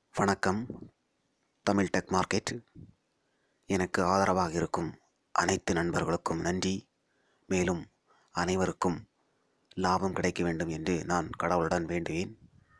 வணக்கம் Tamil tech market எனக்கு ஆதரவாக இருக்கும் அனைத்து நண்பர்களுக்கும் நன்றி மேலும் அனைவருக்கும் லாபம் கிடைக்க வேண்டும் என்று நான் கடவுளுடன் வேண்டுவேன்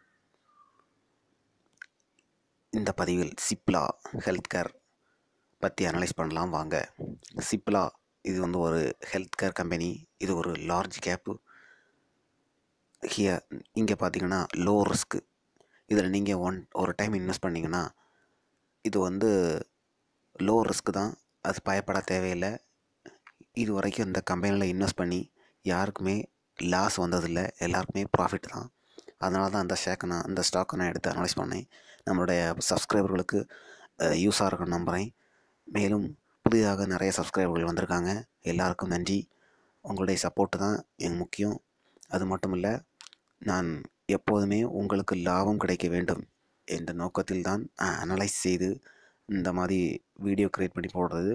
இந்த பதிவில் சிப்லா ஹெல்த் கேர் பற்றி அனலைஸ் பண்ணலாம் வாங்க சிப்லா இது வந்து ஒரு ஹெல்த் கேர் கம்பெனி இது ஒரு லார்ஜ் கேப்பு ஹியர் இங்கே பார்த்தீங்கன்னா லோ ரிஸ்க்கு இதில் நீங்கள் ஒன் ஒரு டைம் இன்வெஸ்ட் பண்ணிங்கன்னா இது வந்து லோ ரிஸ்க் தான் அது பயப்பட தேவையில்லை இது வரைக்கும் இந்த கம்பெனியில் இன்வெஸ்ட் பண்ணி யாருக்குமே லாஸ் வந்ததில்லை எல்லாருக்குமே ப்ராஃபிட் தான் அதனால தான் அந்த ஷேக்கை நான் அந்த ஸ்டாக்கை நான் எடுத்து அனலைஸ் பண்ணேன் நம்மளுடைய சப்ஸ்கிரைபர்களுக்கு யூஸாக இருக்கும்னு நம்புகிறேன் மேலும் புதிதாக நிறைய சப்ஸ்கிரைபர்கள் வந்திருக்காங்க எல்லாருக்கும் நன்றி உங்களுடைய சப்போர்ட்டு தான் எங்க முக்கியம் அது மட்டும் இல்லை நான் எப்போதுமே உங்களுக்கு லாபம் கிடைக்க வேண்டும் என்ற நோக்கத்தில் தான் அனலைஸ் செய்து இந்த மாதிரி வீடியோ க்ரியேட் பண்ணி போடுறது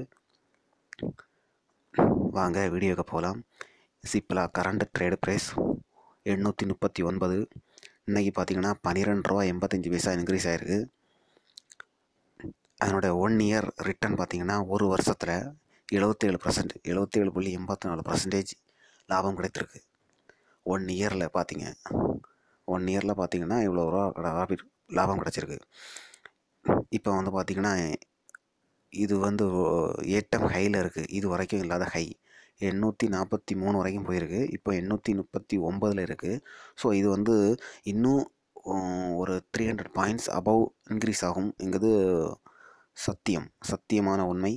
வாங்க வீடியோக்கு போகலாம் சிப்லா கரண்ட் ட்ரேடு ப்ரைஸ் எண்ணூற்றி முப்பத்தி ஒன்பது இன்றைக்கி பார்த்தீங்கன்னா பன்னிரெண்டு ரூபா எண்பத்தஞ்சு பைசா இன்க்ரீஸ் ஆகிருக்கு அதனோட ஒன் இயர் ரிட்டர்ன் பார்த்தீங்கன்னா ஒரு வருஷத்தில் எழுபத்தேழு பர்சன்ட் எழுபத்தேழு புள்ளி எண்பத்தி நாலு பர்சன்டேஜ் லாபம் கிடைத்திருக்கு ஒன் இயரில் பார்த்தீங்க ஒன் இயரில் பார்த்தீங்கன்னா இவ்வளோ ரூபா லாபம் லாபம் கிடச்சிருக்கு இப்போ வந்து பார்த்திங்கன்னா இது வந்து ஏட்டம் ஹையில் இருக்குது இது வரைக்கும் இல்லாத ஹை எண்ணூற்றி நாற்பத்தி மூணு வரைக்கும் போயிருக்கு இப்போ எண்ணூற்றி முப்பத்தி ஒம்பதில் இருக்குது ஸோ இது வந்து இன்னும் ஒரு three hundred points above increase ஆகும் என்கிறது சத்தியம் சத்தியமான உண்மை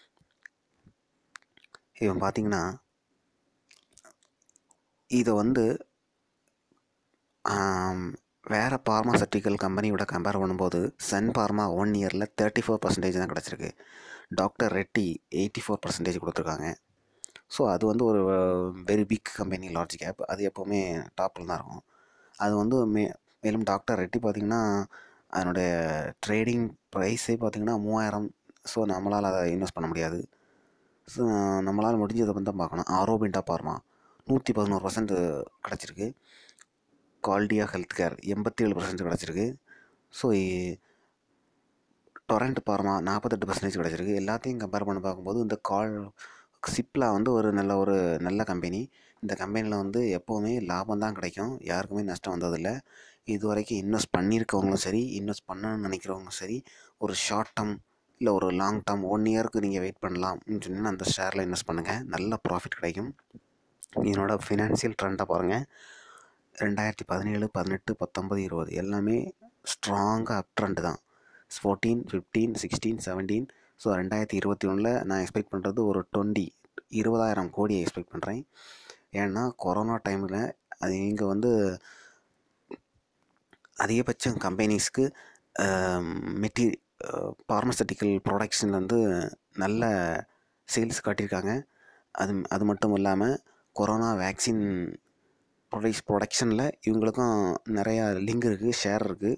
இவன் பார்த்திங்கன்னா இதை வந்து வேறு பார்மாசட்டிக்கல் கம்பெனியோட கம்பேர் பண்ணும்போது சன் பார்மா ஒன் இயரில் தேர்ட்டி ஃபோர் பர்சன்டேஜ் தான் கிடச்சிருக்கு doctor Reddy eighty four percentage கொடுத்துருக்காங்க ஸோ அது வந்து ஒரு very big company large cap அது எப்போவுமே டாப்பில் தான் இருக்கும் அது வந்து மே மேலும் டாக்டர் ரெட்டி பார்த்திங்கன்னா அதனுடைய ட்ரேடிங் ப்ரைஸே பார்த்திங்கன்னா மூவாயிரம் ஸோ நம்மளால் அதை இன்வெஸ்ட் பண்ண முடியாது ஸோ நம்மளால் முடிஞ்சதை வந்து தான் பார்க்கணும் ஆரோபிண்டா பார்மா நூற்றி பதினோரு பர்சன்ட் கிடச்சிருக்கு குவாலிட்டியா ஹெல்த் கேர் எண்பத்தி ஏழு பர்சன்ட் கிடச்சிருக்கு ஸோ டொரண்ட் பார்மா நாற்பத்தெட்டு பர்சன்டேஜ் கிடச்சிருக்கு எல்லாத்தையும் கம்பேர் பண்ணி பார்க்கும்போது இந்த கால் சிப்லா வந்து ஒரு நல்ல ஒரு நல்ல கம்பெனி இந்த கம்பெனியில் வந்து எப்போவுமே லாபம் தான் கிடைக்கும் யாருக்குமே நஷ்டம் வந்ததில்லை இது வரைக்கும் இன்வெஸ்ட் பண்ணியிருக்கவங்களும் சரி இன்வெஸ்ட் பண்ணணும்னு நினைக்கிறவங்களும் சரி ஒரு ஷார்ட் டேர்ம் இல்லை ஒரு லாங் டேர்ம் ஒன் இயருக்கு நீங்கள் வெயிட் பண்ணலாம்னு சொன்னால் அந்த ஷேரில் இன்வெஸ்ட் பண்ணுங்கள் நல்ல ப்ராஃபிட் கிடைக்கும் இதனோட ஃபினான்சியல் ட்ரெண்டை பாருங்கள் ரெண்டாயிரத்தி பதினேழு பதினெட்டு பத்தொம்பது இருபது எல்லாமே ஸ்ட்ராங்காக அப் ட்ரெண்ட் தான் fourteen fifteen sixteen seventeen so ரெண்டாயிரத்தி இருபத்தி ஒன்றில் நான் எக்ஸ்பெக்ட் பண்ணுறது ஒரு டுவெண்ட்டி இருபதாயிரம் கோடி எக்ஸ்பெக்ட் பண்ணுறேன் ஏன்னா கொரோனா டைமில் அது இங்கே வந்து அதிகபட்சம் கம்பெனிஸ்க்கு மெட்டீ பார்மசட்டிக்கல் ப்ராடக்ட்ஸில் வந்து நல்ல சேல்ஸ் காட்டியிருக்காங்க அது அது மட்டும் இல்லாமல் கொரோனா வேக்சின் ப்ரொடக்ஸ் ப்ரொடக்ஷனில் இவங்களுக்கும் நிறையா லிங்க் இருக்குது ஷேர் இருக்குது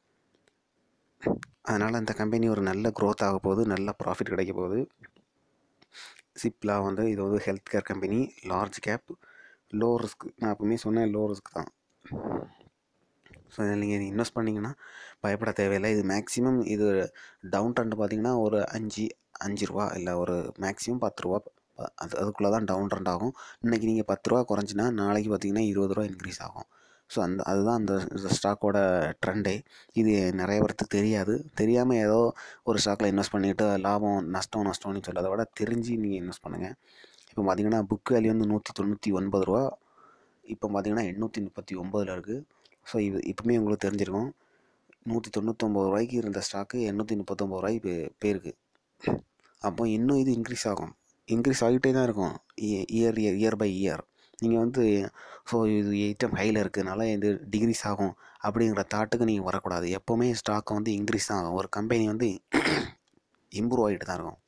அதனால் அந்த கம்பெனி ஒரு நல்ல க்ரோத் ஆக போகுது நல்ல ப்ராஃபிட் கிடைக்க போகுது சிப்லா வந்து இது வந்து health care company large cap low risk நான் எப்பவுமே சொன்னேன் லோ ரிஸ்க் தான் ஸோ இதில் நீங்கள் இன்வெஸ்ட் பண்ணிங்கன்னா பயப்பட தேவையில்லை இது மேக்ஸிமம் இது டவுன் ட்ரெண்ட் பார்த்தீங்கன்னா ஒரு அஞ்சு அஞ்சு ரூபா இல்லை ஒரு மேக்ஸிமம் பத்து ரூபா அது அதுக்குள்ளே தான் டவுன் ட்ரெண்ட் ஆகும் இன்றைக்கி நீங்கள் பத்து ரூபா குறைஞ்சினா நாளைக்கு பார்த்தீங்கன்னா இருபது ரூபா இன்க்ரீஸ் ஆகும் ஸோ அந்த அதுதான் அந்த ஸ்டாக்கோட ட்ரெண்டே இது நிறைய பேருக்கு தெரியாது தெரியாமல் ஏதோ ஒரு ஸ்டாக்கில் இன்வெஸ்ட் பண்ணிவிட்டு லாபம் நஷ்டம் நஷ்டம்னு சொல்லாத விட தெரிஞ்சு நீங்கள் இன்வெஸ்ட் பண்ணுங்கள் இப்போ பார்த்தீங்கன்னா புக் வேல்யூ வந்து நூற்றி தொண்ணூற்றி ஒன்பது ரூபா இப்போ பார்த்தீங்கன்னா எண்ணூற்றி முப்பத்தி ஒம்பதில் இருக்குது ஸோ இது இப்போமே உங்களுக்கு தெரிஞ்சிருக்கும் நூற்றி தொண்ணூற்றொம்பது ரூபாய்க்கு இருந்த ஸ்டாக்கு எண்ணூற்றி முப்பத்தொம்பது ரூபாய்க்கு போயிருக்கு அப்போ இன்னும் இது இன்க்ரீஸ் ஆகும் இன்க்ரீஸ் ஆகிட்டே தான் இருக்கும் year year year by year நீங்கள் வந்து ஸோ இது ஐட்டம் ஹையில் இருக்கிறதுனால இது டிகிரிஸ் ஆகும் அப்படிங்கிற தாட்டுக்கு நீங்கள் வரக்கூடாது எப்போவுமே ஸ்டாக் வந்து இன்க்ரீஸ் தான் ஆகும் ஒரு கம்பெனி வந்து இம்ப்ரூவ் ஆகிட்டு தான் இருக்கும்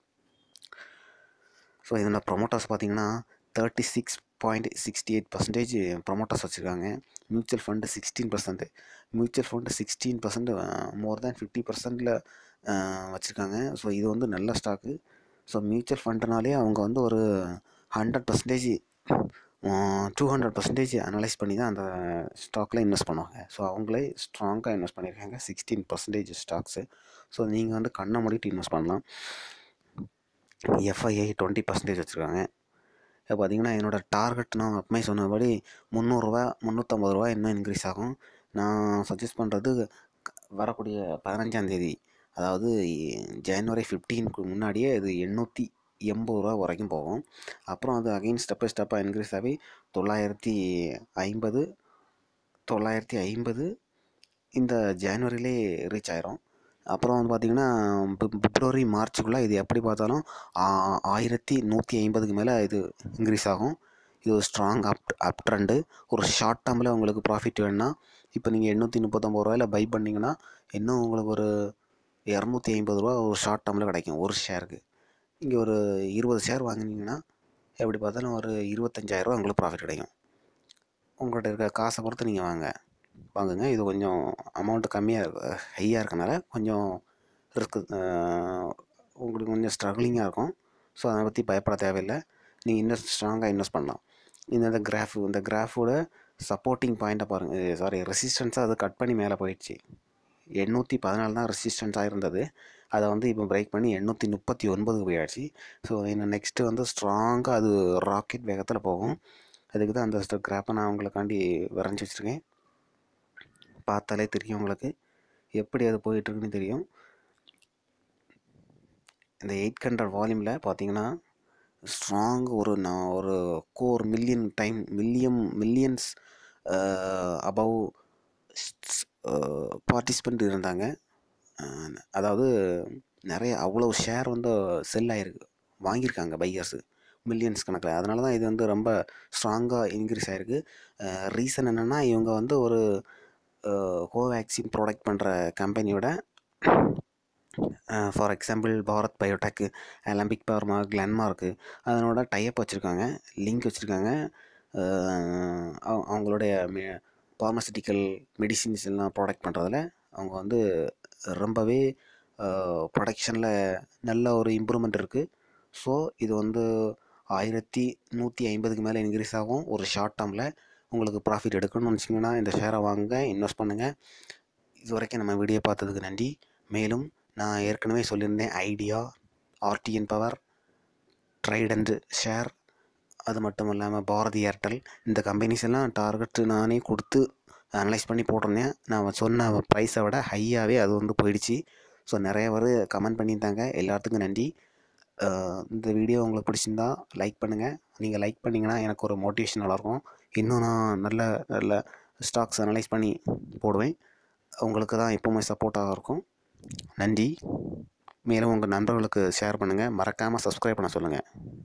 ஸோ இதில் ப்ரொமோட்டர்ஸ் பார்த்தீங்கன்னா thirty six point sixty eight percentage promoters வச்சுருக்காங்க mutual fund sixteen percent mutual fund sixteen percent more than fifty பர்சன்டில் வச்சுருக்காங்க ஸோ இது வந்து நல்ல ஸ்டாக்கு ஸோ மியூச்சுவல் ஃபண்டுனாலே அவங்க வந்து ஒரு hundred percentage two hundred percentage analyse பண்ணி தான் அந்த ஸ்டாக்கில் இன்வெஸ்ட் பண்ணுவாங்க ஸோ அவங்களே ஸ்ட்ராங்காக இன்வெஸ்ட் பண்ணியிருக்காங்க சிக்ஸ்டீன் பர்சன்டேஜ் ஸ்டாக்ஸு ஸோ நீங்கள் வந்து கண்ணை மூடிட்டு இன்வெஸ்ட் பண்ணலாம் எஃப்ஐஐ டுவெண்ட்டி பர்சன்டேஜ் வச்சுருக்காங்க இப்போ பார்த்தீங்கன்னா என்னோடய டார்கெட் நான் அப்பமே சொன்னபடி முந்நூறுரூவா முந்நூற்றம்பது ரூபா இன்னும் இன்க்ரீஸ் ஆகும் நான் சஜஸ்ட் பண்ணுறது வரக்கூடிய பதினஞ்சாந்தேதி அதாவது ஜனவரி ஃபிஃப்டீனுக்கு முன்னாடியே இது எண்ணூற்றி எண்பது ரூபா வரைக்கும் போகும் அப்புறம் அது அகைன் ஸ்டெப் பை ஸ்டெப்பாக இன்க்ரீஸ் ஆகி தொள்ளாயிரத்தி ஐம்பது தொள்ளாயிரத்தி ஐம்பது இந்த ஜனவரியிலே ரீச் ஆயிரும் அப்புறம் வந்து பார்த்திங்கன்னா பிப் பிப்ரவரி மார்ச்சுக்குள்ளே இது எப்படி பார்த்தாலும் ஆ- ஆயிரத்தி நூற்றி ஐம்பதுக்கு மேலே இது இன்க்ரீஸ் ஆகும் இது ஒரு ஸ்ட்ராங் அப் அப் ட்ரெண்டு ஒரு ஷார்ட் டேர்மில் உங்களுக்கு ப்ராஃபிட் வேணும்னா இப்போ நீங்கள் எண்ணூற்றி முப்பத்தொம்பது ரூபாயில் பை பண்ணிங்கன்னா இன்னும் உங்களுக்கு ஒரு இரநூத்தி ஐம்பது ரூபா ஒரு ஷார்ட் டேர்மில் கிடைக்கும் ஒரு ஷேருக்கு இங்கே ஒரு இருபது ஷேர் வாங்கினீங்கன்னா எப்படி பார்த்தாலும் ஒரு இருபத்தஞ்சாயிரரூவா உங்களுக்கு ப்ராஃபிட் கிடைக்கும் உங்கள்கிட்ட இருக்க காசை பொறுத்து நீங்கள் வாங்க வாங்குங்க இது கொஞ்சம் அமௌண்ட்டு கம்மியாக இருக்கு ஹையாக இருக்கனால கொஞ்சம் ரிஸ்க்கு உங்களுக்கு கொஞ்சம் ஸ்ட்ரகிளிங்காக இருக்கும் ஸோ அதை பற்றி பயப்பட தேவையில்லை நீங்கள் இன்வெஸ்ட் ஸ்ட்ராங்காக இன்வெஸ்ட் பண்ணலாம் இந்த இந்த கிராஃப் இந்த கிராஃபோட சப்போர்ட்டிங் பாயிண்ட்டை பாருங்கள் சாரி ரெசிஸ்டன்ஸாக அது கட் பண்ணி மேலே போயிடுச்சு எண்ணூற்றி பதினாலு தான் ரெசிஸ்டன்ஸாக இருந்தது அதை வந்து இப்போ பிரேக் பண்ணி எண்ணூற்றி முப்பத்தி ஒன்பதுக்கு போயாச்சு ஸோ இன்னும் நெக்ஸ்ட்டு வந்து ஸ்ட்ராங்காக அது ராக்கெட் வேகத்தில் போகும் அதுக்கு தான் அந்த கிராப்பை நான் உங்களுக்காண்டி வரைஞ்சி வச்சுருக்கேன் பார்த்தாலே தெரியும் உங்களுக்கு எப்படி அது போயிட்டுருக்குன்னு தெரியும் இந்த எயிட் ஹண்ட்ரட் வால்யூமில் பார்த்தீங்கன்னா ஸ்ட்ராங் ஒரு நான் ஒரு கோர் million time million millions above participant இருந்தாங்க அஹ், அதாவது நிறைய அவ்வளோ ஷேர் வந்து செல் ஆகிருக்கு வாங்கியிருக்காங்க பையர்ஸு மில்லியன்ஸ் கணக்கில் அதனால தான் இது வந்து ரொம்ப ஸ்ட்ராங்காக இன்க்ரீஸ் ஆகிருக்கு ரீசன் என்னென்னா இவங்க வந்து ஒரு கோவேக்சின் ப்ராடக்ட் பண்ணுற கம்பெனியோட for example Bharat Biotech Alembic pharma கிளன்மார்க்கு அதனோட டைப் வச்சுருக்காங்க லிங்க் வச்சுருக்காங்க அவங்களுடைய ஃபார்மசிட்டிக்கல் மெடிசின்ஸ் எல்லாம் ப்ராடக்ட் பண்ணுறதுல அவங்க வந்து ரொம்பவே ப்ரொடக்ஷனில் நல்ல ஒரு இம்ப்ரூவ்மெண்ட் இருக்குது ஸோ இது வந்து ஆயிரத்தி நூற்றி ஐம்பதுக்கு மேலே இன்க்ரீஸ் ஆகும் ஒரு ஷார்ட் டேர்மில் உங்களுக்கு ப்ராஃபிட் எடுக்கணும்னு நினச்சிங்கன்னா இந்த ஷேரை வாங்குங்க இன்வெஸ்ட் பண்ணுங்கள் இது வரைக்கும் நம்ம வீடியோ பார்த்ததுக்கு நன்றி மேலும் நான் ஏற்கனவே சொல்லியிருந்தேன் Idea RTN power Trident share அது மட்டும் இல்லாமல் பாரதி ஏர்டெல் இந்த கம்பெனிஸ் எல்லாம் டார்கெட் நானே கொடுத்து அனலைஸ் பண்ணி போட்டிருந்தேன் நான் சொன்ன ப்ரைஸை விட ஹையாகவே அது வந்து போயிடுச்சு ஸோ நிறைய பேர் கமெண்ட் பண்ணியிருந்தாங்க எல்லாத்துக்கும் நன்றி அஹ் இந்த வீடியோ உங்களுக்கு பிடிச்சிருந்தா லைக் பண்ணுங்கள் நீங்கள் லைக் பண்ணிங்கன்னா எனக்கு ஒரு மோட்டிவேஷன் இருக்கும் இன்னும் நான் நல்ல நல்ல ஸ்டாக்ஸ் அனலைஸ் பண்ணி போடுவேன் உங்களுக்கு தான் எப்போவுமே சப்போர்ட்டாக இருக்கும் நன்றி மேலும் உங்கள் நண்பர்களுக்கு ஷேர் பண்ணுங்கள் மறக்காமல் சப்ஸ்கிரைப் பண்ண சொல்லுங்கள்